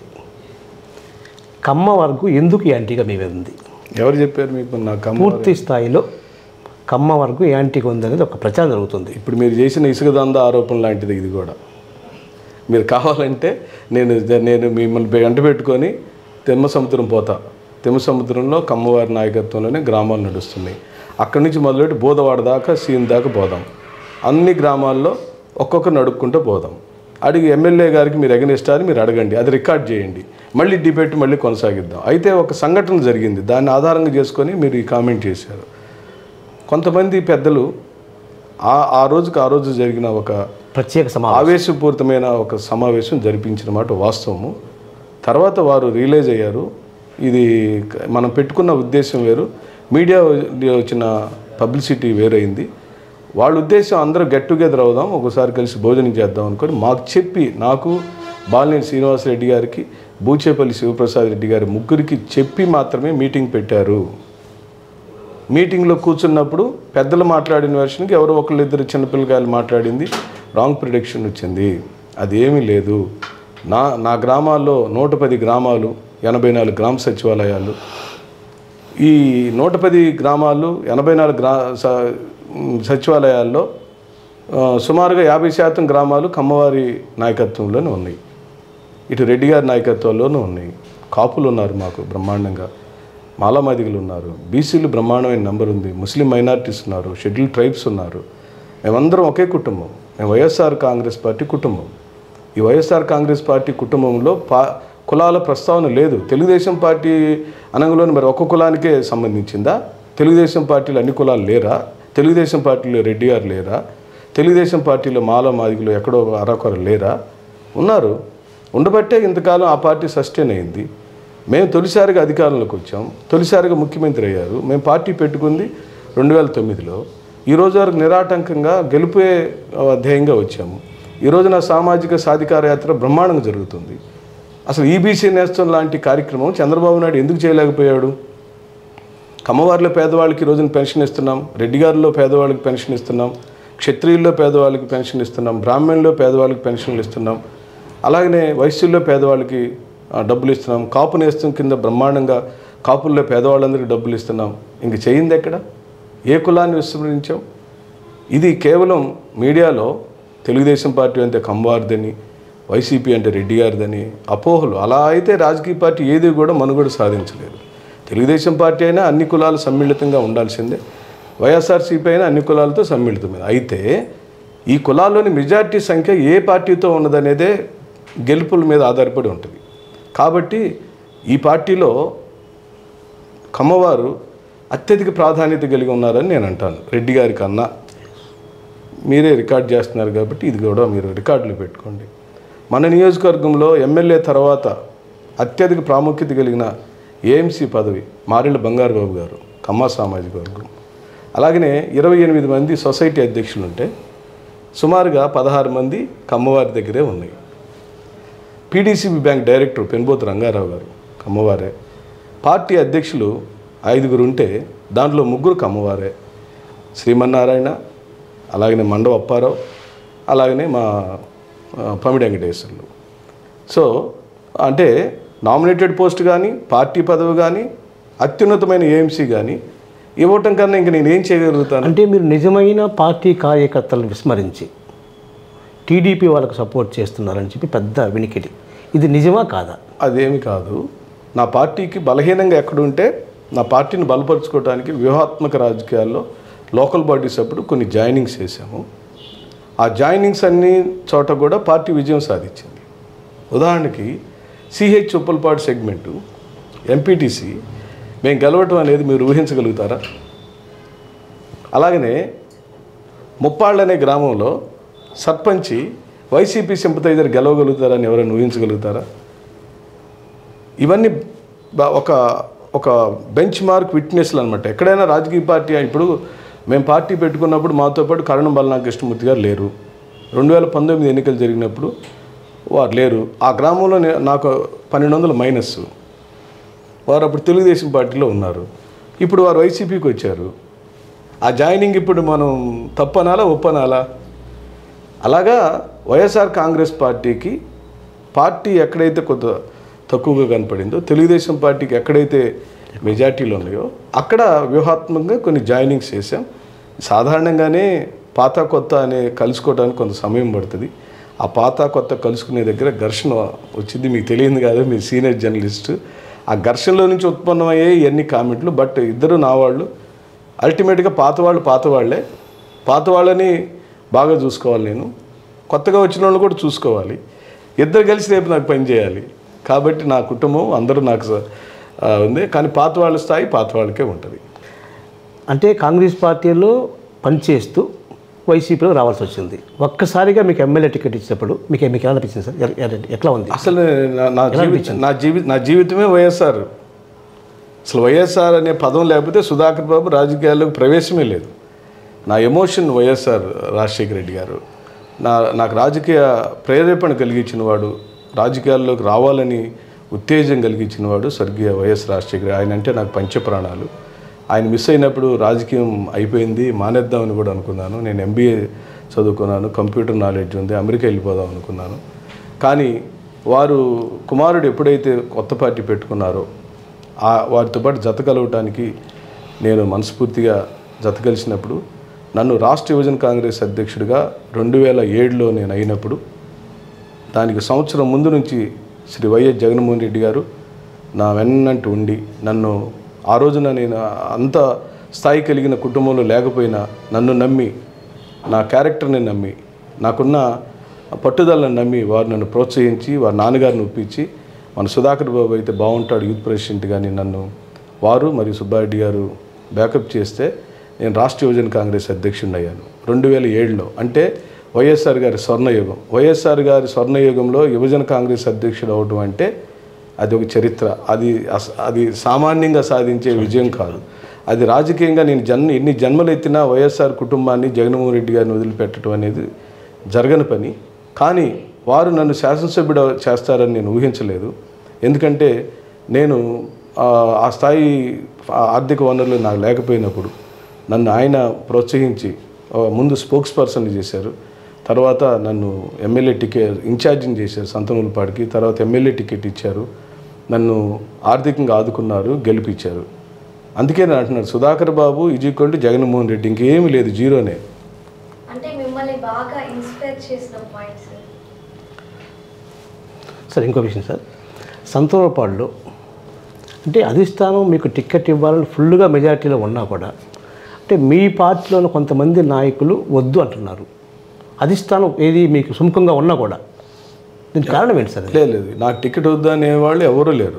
కమ్మ వర్గం ఎందుకు యాంటీగా మీ మీద ఉంది ఎవరు చెప్పారు మీకు నా కమ్మ పూర్తి స్థాయిలో కమ్మ వర్గం యాంటీగా ఉంది అనేది ఒక ప్రచారం జరుగుతుంది ఇప్పుడు మీరు చేసిన ఇసుక దంద ఆరోపణ లాంటిది ఇది కూడా మీరు కావాలంటే నేను నేను మిమ్మల్ని వెంట పెట్టుకొని తిమ్మ సముద్రం పోతా తిమ్మ సముద్రంలో కమ్మవారి నాయకత్వంలోనే గ్రామాలు నడుస్తున్నాయి అక్కడి నుంచి మొదలెట్టి బోధవాడ దాకా సీన్ దాకా పోదాం అన్ని గ్రామాల్లో ఒక్కొక్కరు నడుపుకుంటూ పోదాం అడిగి ఎమ్మెల్యే గారికి మీరు ఎగనిస్తా అని మీరు అడగండి అది రికార్డ్ చేయండి మళ్ళీ డిబేట్ మళ్ళీ కొనసాగిద్దాం అయితే ఒక సంఘటన జరిగింది దాన్ని ఆధారంగా చేసుకొని మీరు ఈ కామెంట్ చేశారు కొంతమంది పెద్దలు ఆ ఆ రోజుకి ఆ రోజు జరిగిన ఒక ప్రత్యేక సమావేశం ఆవేశపూరితమైన ఒక సమావేశం జరిపించిన మాట వాస్తవము తర్వాత వారు రియలైజ్ అయ్యారు ఇది క- మనం పెట్టుకున్న ఉద్దేశం వేరు మీడియా వచ్చిన పబ్లిసిటీ వేరైంది వాళ్ళ ఉద్దేశం అందరూ గెట్ టుగెదర్ అవుదాం ఒకసారి కలిసి భోజనం చేద్దాం అనుకొని మాకు చెప్పి నాకు బాలినేని శ్రీనివాసరెడ్డి గారికి బూచేపల్లి శివప్రసాద్ రెడ్డి గారి ముగ్గురికి చెప్పి మాత్రమే మీటింగ్ పెట్టారు మీటింగ్లో కూర్చున్నప్పుడు పెద్దలు మాట్లాడిన వెర్షన్కి ఎవరో ఒకళ్ళు ఇద్దరు చిన్నపిల్లకాయలు మాట్లాడింది రాంగ్ ప్రిడిక్షన్ వచ్చింది అది ఏమీ లేదు నా నా గ్రామాల్లో నూట పది గ్రామాలు ఎనభై నాలుగు గ్రామ సచివాలయాలు ఈ నూట పది గ్రామాలు ఎనభై నాలుగు గ్రా స- సచివాలయాల్లో ఆ, సుమారుగా యాభై శాతం గ్రామాలు కమ్మవారి నాయకత్వంలోనే ఉన్నాయి ఇటు రెడ్డి గారి నాయకత్వంలోనూ ఉన్నాయి కాపులు ఉన్నారు మాకు బ్రహ్మాండంగా మాలామాదిగలు ఉన్నారు బీసీలు బ్రహ్మాండమైన నెంబర్ ఉంది ముస్లిం మైనారిటీస్ ఉన్నారు షెడ్యూల్ ట్రైబ్స్ ఉన్నారు మేమందరం ఒకే కుటుంబం మేము వైఎస్ఆర్ కాంగ్రెస్ పార్టీ కుటుంబం ఈ వైఎస్ఆర్ కాంగ్రెస్ పార్టీ కుటుంబంలో పా కులాల ప్రస్తావన లేదు తెలుగుదేశం పార్టీ అనంగంలోని మరి ఒక్క కులానికే సంబంధించిందా తెలుగుదేశం పార్టీలో అన్ని కులాలు లేరా తెలుగుదేశం పార్టీలో రెడ్డి గారు లేరా తెలుగుదేశం పార్టీలో మాల మాదిగలు ఎక్కడో అరకొర లేరా ఉన్నారు ఉండబట్టే ఇంతకాలం ఆ పార్టీ సస్టైన్ అయింది మేము తొలిసారిగా అధికారంలోకి వచ్చాం తొలిసారిగా ముఖ్యమంత్రి అయ్యారు మేము పార్టీ పెట్టుకుంది రెండు వేల తొమ్మిదిలో ఈ రోజు వరకు నిరాటంకంగా గెలుపే ఆ, ధ్యేయంగా వచ్చాము ఈ రోజున సామాజిక సాధికార యాత్ర బ్రహ్మాండంగా జరుగుతుంది అసలు ఈబీసీ నేస్తం లాంటి కార్యక్రమం చంద్రబాబు నాయుడు ఎందుకు చేయలేకపోయాడు కమ్మవారిలో పేదవాళ్ళకి ఈ రోజున పెన్షన్ ఇస్తున్నాం రెడ్డి గారిలో పేదవాళ్ళకి పెన్షన్ ఇస్తున్నాం క్షత్రియుల్లో పేదవాళ్ళకి పెన్షన్ ఇస్తున్నాం బ్రాహ్మణుల్లో పేదవాళ్ళకి పెన్షన్లు ఇస్తున్నాం అలాగనే వైశ్యుల్లో పేదవాళ్ళకి ఆ, డబ్బులు ఇస్తున్నాం కాపు నేస్తం కింద బ్రహ్మాండంగా కాపుల్లో పేదవాళ్ళందరికీ డబ్బులు ఇస్తున్నాం ఇంక చేయింది ఎక్కడ ఏ కులాన్ని విస్మరించాం ఇది కేవలం మీడియాలో తెలుగుదేశం పార్టీ అంటే కమ్మవారిదని వైసీపీ అంటే రెడ్డి గారిదని అపోహలు అలా అయితే రాజకీయ పార్టీ ఏది కూడా మనుగడ సాధించలేదు తెలుగుదేశం పార్టీ అయినా అన్ని కులాలు సమ్మిళితంగా ఉండాల్సిందే వైఎస్ఆర్సీపీ అయినా అన్ని కులాలతో సమ్మిళితమే అయితే ఈ కులాల్లోని మెజారిటీ సంఖ్య ఏ పార్టీతో ఉన్నదనేదే గెలుపుల మీద ఆధారపడి ఉంటుంది కాబట్టి ఈ పార్టీలో కమ్మవారు అత్యధిక ప్రాధాన్యత కలిగి ఉన్నారని నేను అంటాను రెడ్డి గారి కన్నా మీరే రికార్డ్ చేస్తున్నారు కాబట్టి ఇది కూడా మీరు రికార్డులు పెట్టుకోండి మన నియోజకవర్గంలో ఎమ్మెల్యే తర్వాత అత్యధిక ప్రాముఖ్యత కలిగిన ఏఎంసీ పదవి మారెళ్ళ బంగారు బాబు గారు కమ్మా సామాజిక వర్గం అలాగనే ఇరవై ఎనిమిది మంది సొసైటీ అధ్యక్షులు ఉంటే సుమారుగా పదహారు మంది కమ్మవారి దగ్గరే ఉన్నాయి PDCB bank director Penbothu Rangarao గారు కమ్మవారే పార్టీ అధ్యక్షులు ఐదుగురు ఉంటే దాంట్లో ముగ్గురు కమ్మవారే శ్రీమన్నారాయణ అలాగనే మండవ అప్పారావు అలాగనే మా ఆ, పమిడి వెంకటేశ్వర్లు సో అంటే నామినేటెడ్ పోస్ట్ కానీ పార్టీ పదవి కానీ అత్యున్నతమైన ఏఎంసీ కానీ ఇవ్వటం కన్నా ఇంక నేను ఏం చేయగలుగుతాను అంటే మీరు నిజమైన పార్టీ కార్యకర్తలను విస్మరించి టీడీపీ వాళ్ళకు సపోర్ట్ చేస్తున్నారని చెప్పి పెద్ద వినికిడి ఇది నిజమా కాదా అదేమి కాదు నా పార్టీకి బలహీనంగా ఎక్కడుంటే నా పార్టీని బలపరుచుకోవడానికి వ్యూహాత్మక రాజకీయాల్లో లోకల్ బాడీస్ అప్పుడు కొన్ని జాయినింగ్స్ చేశాము ఆ జాయినింగ్స్ అన్ని చోట కూడా పార్టీ విజయం సాధించింది ఉదాహరణకి సిహెచ్ ఉప్పల్పాడు సెగ్మెంటు ఎంపీటీసీ మేము గెలవటం అనేది మీరు ఊహించగలుగుతారా అలాగనే ముప్పాళ్ళు అనే గ్రామంలో సర్పంచి వైసీపీ సింపతైజర్ గెలవగలుగుతారని ఎవరైనా ఊహించగలుగుతారా ఇవన్నీ బ- ఒక ఒక బెంచ్ మార్క్ విట్నెస్లు అనమాట ఎక్కడైనా రాజకీయ పార్టీ ఇప్పుడు మేము పార్టీ పెట్టుకున్నప్పుడు మాతో పాటు కరణం బలనా కృష్ణమూర్తి గారు లేరు రెండు వేల పంతొమ్మిది ఎన్నికలు జరిగినప్పుడు వారు లేరు ఆ గ్రామంలో నే- నాకు పన్నెండు వందల మైనస్ వారు అప్పుడు తెలుగుదేశం పార్టీలో ఉన్నారు ఇప్పుడు వారు వైసీపీకి వచ్చారు ఆ జాయినింగ్ ఇప్పుడు మనం తప్పనాలా ఒప్పనాలా అలాగా వైఎస్ఆర్ కాంగ్రెస్ పార్టీకి పార్టీ ఎక్కడైతే కొంత తక్కువగా కనపడిందో తెలుగుదేశం పార్టీకి ఎక్కడైతే మెజార్టీలు ఉన్నాయో అక్కడ వ్యూహాత్మకంగా కొన్ని జాయినింగ్స్ చేసాం సాధారణంగానే పాత కొత్త అనే కలుసుకోవడానికి కొంత సమయం పడుతుంది ఆ పాత కొత్త కలుసుకునే దగ్గర ఘర్షణ వచ్చింది మీకు తెలియదు కాదు మీరు సీనియర్ జర్నలిస్ట్ ఆ ఘర్షణలో నుంచి ఉత్పన్నమయ్యే ఇవన్నీ కామెంట్లు బట్ ఇద్దరు నా వాళ్ళు అల్టిమేట్గా పాత వాళ్ళు పాత వాళ్ళే పాత వాళ్ళని బాగా చూసుకోవాలి నేను కొత్తగా వచ్చిన వాళ్ళు కూడా చూసుకోవాలి ఇద్దరు కలిసి రేపు నాకు పని చేయాలి కాబట్టి నా కుటుంబం అందరూ నాకు స- ఆ, ఉంది కానీ పాత వాళ్ళ స్థాయి పాత వాళ్ళకే ఉంటుంది అంటే కాంగ్రెస్ పార్టీలో పనిచేస్తూ వైసీపీలో రావాల్సి వచ్చింది ఒక్కసారిగా మీకు ఎమ్మెల్యే టికెట్ ఇచ్చినప్పుడు మీకు మీకు ఎలా అనిపించింది సార్ ఎ- ఎ- ఎట్లా ఉంది అసలు నా- నా జీవితం నా జీవి నా జీవితమే వైఎస్ఆర్ అసలు వైఎస్ఆర్ అనే పదం లేకపోతే సుధాకర్ బాబు రాజకీయాల్లోకి ప్రవేశమే లేదు నా ఎమోషన్ వైఎస్ఆర్ రాజశేఖర రెడ్డి గారు నా నాకు రాజకీయ ప్రేరేపణ కలిగించిన వాడు రాజకీయాల్లోకి రావాలని ఉత్తేజం కలిగించిన వాడు స్వర్గీయ వైఎస్ రాజశేఖర్ ఆయన అంటే నాకు పంచప్రాణాలు ఆయన మిస్ అయినప్పుడు రాజకీయం అయిపోయింది మానేద్దామని కూడా అనుకున్నాను నేను ఎంబీఏ చదువుకున్నాను కంప్యూటర్ నాలెడ్జ్ ఉంది అమెరికా వెళ్ళిపోదాం అనుకున్నాను కానీ వారు కుమారుడు ఎప్పుడైతే కొత్త పార్టీ పెట్టుకున్నారో ఆ వారితో పాటు జత కలవటానికి నేను మనస్ఫూర్తిగా జత కలిసినప్పుడు నన్ను రాష్ట్ర యువజన కాంగ్రెస్ అధ్యక్షుడిగా రెండు వేల ఏడులో నేను అయినప్పుడు దానికి సంవత్సరం ముందు నుంచి శ్రీ వైఎస్ జగన్మోహన్ రెడ్డి గారు నా వెన్నంటూ ఉండి నన్ను ఆ రోజున నేను అంత స్థాయి కలిగిన కుటుంబంలో లేకపోయినా నన్ను నమ్మి నా క్యారెక్టర్ని నమ్మి నాకున్న పట్టుదలను నమ్మి వారు నన్ను ప్రోత్సహించి వారి నాన్నగారిని ఒప్పించి మన సుధాకర్ బాబు అయితే బాగుంటాడు యూత్ ప్రెసిడెంట్ కానీ నన్ను వారు మరియు సుబ్బారెడ్డి గారు బ్యాకప్ చేస్తే నేను రాష్ట్ర యువజన కాంగ్రెస్ అధ్యక్షుడిని అయ్యాను రెండు వేల ఏడులో అంటే వైఎస్ఆర్ గారి స్వర్ణయుగం వైఎస్ఆర్ గారి స్వర్ణయుగంలో యువజన కాంగ్రెస్ అధ్యక్షుడు అవడం అంటే అది ఒక చరిత్ర అది అస- అది సామాన్యంగా సాధించే విజయం కాదు అది రాజకీయంగా నేను జన్మ ఎన్ని జన్మలు ఎత్తినా వైఎస్ఆర్ కుటుంబాన్ని జగన్మోహన్ రెడ్డి గారిని వదిలిపెట్టడం అనేది జరగని పని కానీ వారు నన్ను శాసనసభ్యుడు చేస్తారని నేను ఊహించలేదు ఎందుకంటే నేను ఆ, ఆ స్థాయి ఆ ఆర్థిక వనరులు నాకు లేకపోయినప్పుడు నన్ను ఆయన ప్రోత్సహించి ఆ, ముందు స్పోక్స్ పర్సన్ చేశారు తర్వాత నన్ను ఎమ్మెల్యే టికెట్ ఇన్ఛార్జిని చేశారు సంతనూరుపాడికి తర్వాత ఎమ్మెల్యే టికెట్ ఇచ్చారు నన్ను ఆర్థికంగా ఆదుకున్నారు గెలిపించారు అందుకే నేను అంటున్నాను Sudhakar Babu is equal to Jaganmohan Reddy ఇంకేమీ లేదు జీరోనే అంటే మిమ్మల్ని బాగా ఇన్స్పైర్ చేసిన పాయింట్స్ సార్ ఇంకో విషయం సార్ సంతోషపాడులో అంటే అధిష్టానం మీకు టికెట్ ఇవ్వాలని ఫుల్గా మెజారిటీలో ఉన్నా కూడా అంటే మీ పార్టీలోని కొంతమంది నాయకులు వద్దు అంటున్నారు అధిష్టానం ఏది మీకు సుముఖంగా ఉన్నా కూడా దీనికి కారణం ఏంటి సార్ లేదు లేదు నాకు టికెట్ వద్దు అనేవాళ్ళు ఎవరూ లేరు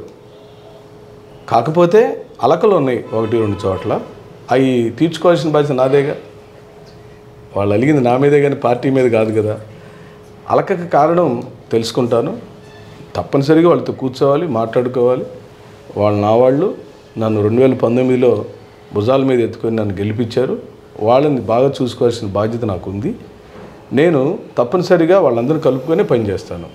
కాకపోతే అలకలు ఉన్నాయి ఒకటి రెండు చోట్ల అవి తీర్చుకోవాల్సిన బాధ్యత నాదేగా వాళ్ళు అలిగింది నా మీదే కానీ పార్టీ మీద కాదు కదా అలకకి కారణం తెలుసుకుంటాను తప్పనిసరిగా వాళ్ళతో కూర్చోవాలి మాట్లాడుకోవాలి వాళ్ళు నా వాళ్ళు నన్ను రెండు వేల పంతొమ్మిదిలో భుజాల మీద ఎత్తుకొని నన్ను గెలిపించారు వాళ్ళని బాగా చూసుకోవాల్సిన బాధ్యత నాకు ఉంది నేను తప్పనిసరిగా వాళ్ళందరూ కలుపుకొని పనిచేస్తాను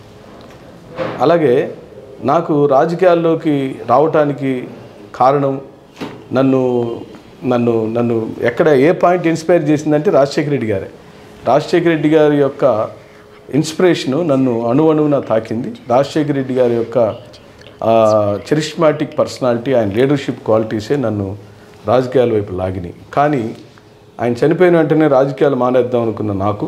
అలాగే నాకు రాజకీయాల్లోకి రావటానికి కారణం నన్ను నన్ను నన్ను ఎక్కడ ఏ పాయింట్ ఇన్స్పైర్ చేసిందంటే రాజశేఖర రెడ్డి గారే రాజశేఖర రెడ్డి గారి యొక్క ఇన్స్పిరేషను నన్ను అణువణువున తాకింది రాజశేఖర రెడ్డి గారి యొక్క చరిష్మాటిక్ పర్సనాలిటీ ఆయన లీడర్షిప్ క్వాలిటీసే నన్ను రాజకీయాల వైపు లాగినాయి కానీ ఆయన చనిపోయిన వెంటనే రాజకీయాలు మానేద్దాం అనుకున్న నాకు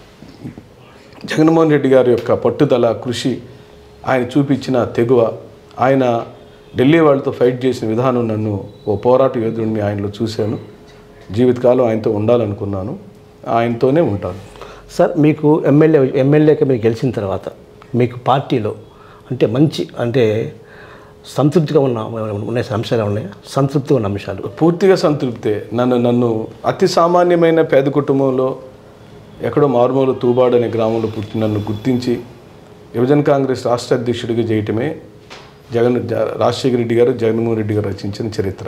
జగన్మోహన్ రెడ్డి గారి యొక్క పట్టుదల కృషి ఆయన చూపించిన తెగువ ఆయన ఢిల్లీ వాళ్ళతో ఫైట్ చేసిన విధానం నన్ను ఓ పోరాట యోధుడిని ఆయనలో చూశాను జీవితకాలం ఆయనతో ఉండాలనుకున్నాను ఆయనతోనే ఉంటాను సార్ మీకు ఎమ్మెల్యే ఎమ్మెల్యేగా మీరు గెలిచిన తర్వాత మీకు పార్టీలో అంటే మంచి అంటే సంతృప్తిగా ఉన్న ఉన్నాయి సార్ అంశాలు ఉన్నాయా సంతృప్తిగా ఉన్న అంశాలు పూర్తిగా సంతృప్తే నన్ను నన్ను అతి సామాన్యమైన పేద కుటుంబంలో ఎక్కడో మారుమూల తూబాడు అనే గ్రామంలో పుట్టి నన్ను గుర్తించి యువజన కాంగ్రెస్ రాష్ట్ర అధ్యక్షుడిగా చేయటమే జగన్ జ- రాజశేఖర రెడ్డి గారు జగన్మోహన్ రెడ్డి గారు రచించిన చరిత్ర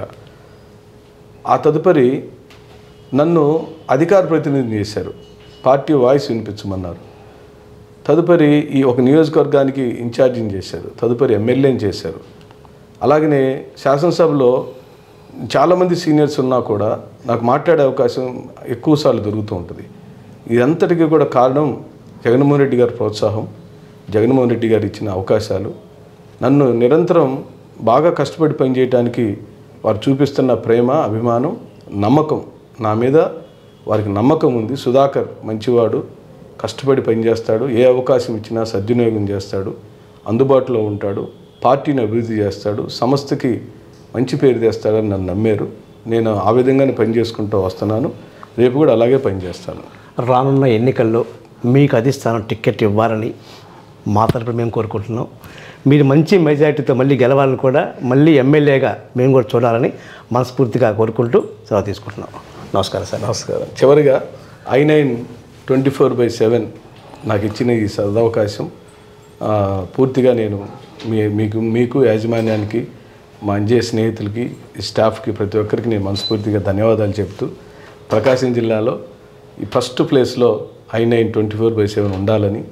ఆ తదుపరి నన్ను అధికార ప్రతినిధిని చేశారు పార్టీ వాయిస్ వినిపించమన్నారు తదుపరి ఈ ఒక నియోజకవర్గానికి ఇన్ఛార్జిని చేశారు తదుపరి ఎమ్మెల్యేని చేశారు అలాగనే శాసనసభలో చాలామంది సీనియర్స్ ఉన్నా కూడా నాకు మాట్లాడే అవకాశం ఎక్కువసార్లు దొరుకుతూ ఉంటుంది ఇదంతటికీ కూడా కారణం జగన్మోహన్ రెడ్డి గారి ప్రోత్సాహం జగన్మోహన్ రెడ్డి గారు ఇచ్చిన అవకాశాలు నన్ను నిరంతరం బాగా కష్టపడి పనిచేయడానికి వారు చూపిస్తున్న ప్రేమ అభిమానం నమ్మకం నా మీద వారికి నమ్మకం ఉంది సుధాకర్ మంచివాడు కష్టపడి పనిచేస్తాడు ఏ అవకాశం ఇచ్చినా సద్వినియోగం చేస్తాడు అందుబాటులో ఉంటాడు పార్టీని అభివృద్ధి చేస్తాడు సంస్థకి మంచి పేరు తెస్తాడని నన్ను నమ్మారు నేను ఆ విధంగానే పనిచేసుకుంటూ వస్తున్నాను రేపు కూడా అలాగే పనిచేస్తాను రానున్న ఎన్నికల్లో మీకు అధిష్టానం టికెట్ ఇవ్వాలని మా తరపున మేము కోరుకుంటున్నాం మీరు మంచి మెజారిటీతో మళ్ళీ గెలవాలని కూడా మళ్ళీ ఎమ్మెల్యేగా మేము కూడా చూడాలని మనస్ఫూర్తిగా కోరుకుంటూ సెలవు తీసుకుంటున్నాం నమస్కారం సార్ నమస్కారం చివరిగా I nine twenty four by seven నాకు ఇచ్చిన ఈ సదవకాశం ఆ, పూర్తిగా నేను మీ మీకు మీకు యాజమాన్యానికి మా అంజే స్నేహితులకి ఈ స్టాఫ్కి ప్రతి ఒక్కరికి నేను మనస్ఫూర్తిగా ధన్యవాదాలు చెప్తూ ప్రకాశం జిల్లాలో ఈ ఫస్ట్ ప్లేస్లో I nine twenty four by seven ఉండాలని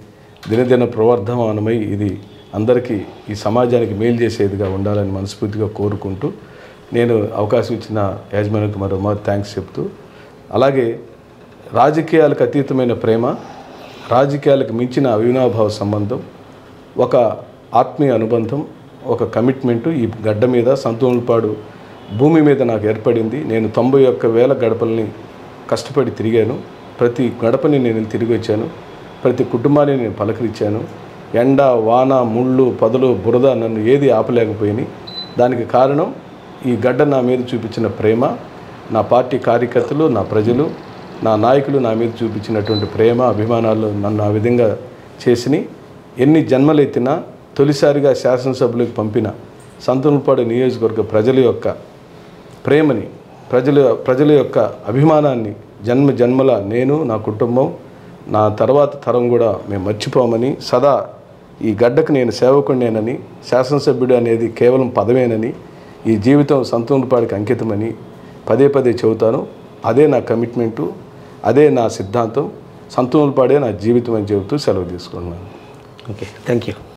దినదిన ప్రవర్ధమానమై ఇది అందరికీ ఈ సమాజానికి మేలు చేసేదిగా ఉండాలని మనస్ఫూర్తిగా కోరుకుంటూ నేను అవకాశం ఇచ్చిన యాజమాన్యకు మరో మారు థ్యాంక్స్ చెప్తూ అలాగే రాజకీయాలకు అతీతమైన ప్రేమ రాజకీయాలకు మించిన అవినాభావ సంబంధం ఒక ఆత్మీయ అనుబంధం ఒక కమిట్మెంటు ఈ గడ్డ మీద సంతోషపాడు భూమి మీద నాకు ఏర్పడింది నేను తొంభై ఒక్క వేల గడపల్ని కష్టపడి తిరిగాను ప్రతి గడపని నేను తిరిగి వచ్చాను ప్రతి కుటుంబాన్ని నేను పలకరించాను ఎండ వాన ముళ్ళు పొదలు బురద నన్ను ఏది ఆపలేకపోయినాయి దానికి కారణం ఈ గడ్డ నా మీద చూపించిన ప్రేమ నా పార్టీ కార్యకర్తలు నా ప్రజలు నా నాయకులు నా మీద చూపించినటువంటి ప్రేమ అభిమానాలు నన్ను ఆ విధంగా చేసినాయి ఎన్ని జన్మలెత్తినా తొలిసారిగా శాసనసభలకు పంపిన సంతనపాడు నియోజకవర్గ ప్రజల యొక్క ప్రేమని ప్రజల ప్రజల యొక్క అభిమానాన్ని జన్మ జన్మల నేను నా కుటుంబం నా తర్వాత తరం కూడా మేము మర్చిపోమని సదా ఈ గడ్డకు నేను సేవకుడినేనని శాసనసభ్యుడు అనేది కేవలం పదవేనని ఈ జీవితం సంతోషపాడికి అంకితమని పదే పదే చెబుతాను అదే నా కమిట్మెంటు అదే నా సిద్ధాంతం సంతోషపాడే నా జీవితం అని చెబుతూ సెలవు తీసుకున్నాను ఓకే థ్యాంక్ యూ